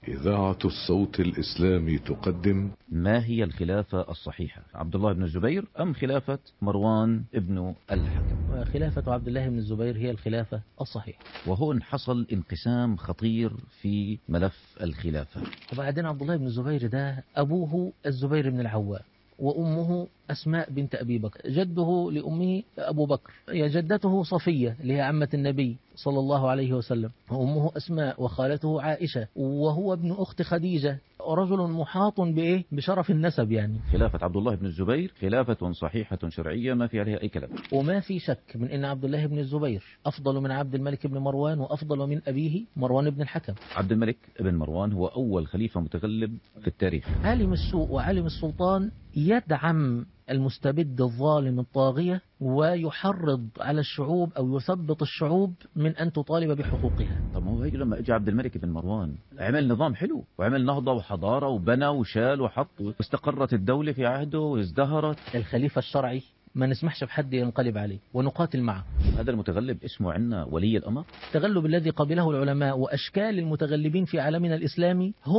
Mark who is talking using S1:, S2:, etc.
S1: إذاعة الصوت الإسلامي تقدم
S2: ما هي الخلافة الصحيحة عبد الله بن الزبير أم خلافة مروان ابن الحكم
S3: خلافة عبد الله بن الزبير هي الخلافة الصحيحة
S2: وهون حصل انقسام خطير في ملف الخلافة
S3: وبعدين عبد الله بن الزبير ده أبوه الزبير بن العوام وأمه أسماء بنت أبي بكر جده لأمه أبو بكر هي جدته صفية اللي هي عمة النبي صلى الله عليه وسلم وأمه أسماء وخالته عائشة وهو ابن أخت خديجة رجل محاط بإيه بشرف النسب يعني
S2: خلافة عبد الله بن الزبير خلافة صحيحة شرعية ما في عليها أي كلام
S3: وما في شك من أن عبد الله بن الزبير أفضل من عبد الملك بن مروان وأفضل من أبيه مروان بن الحكم
S2: عبد الملك بن مروان هو أول خليفة متغلب في التاريخ
S3: عالم السوء وعالم السلطان يدعم المستبد الظالم الطاغية ويحرض على الشعوب أو يثبط الشعوب من أن تطالب بحقوقها
S2: طب ما هو هيك لما اجى عبد الملك بن مروان عمل نظام حلو وعمل نهضة وحضارة وبنى وشال وحط واستقرت الدولة في عهده وازدهرت
S3: الخليفة الشرعي ما نسمحش بحد ينقلب عليه ونقاتل معه
S2: هذا المتغلب اسمه عندنا ولي الأمر
S3: التغلب الذي قبله العلماء وأشكال المتغلبين في عالمنا الإسلامي هم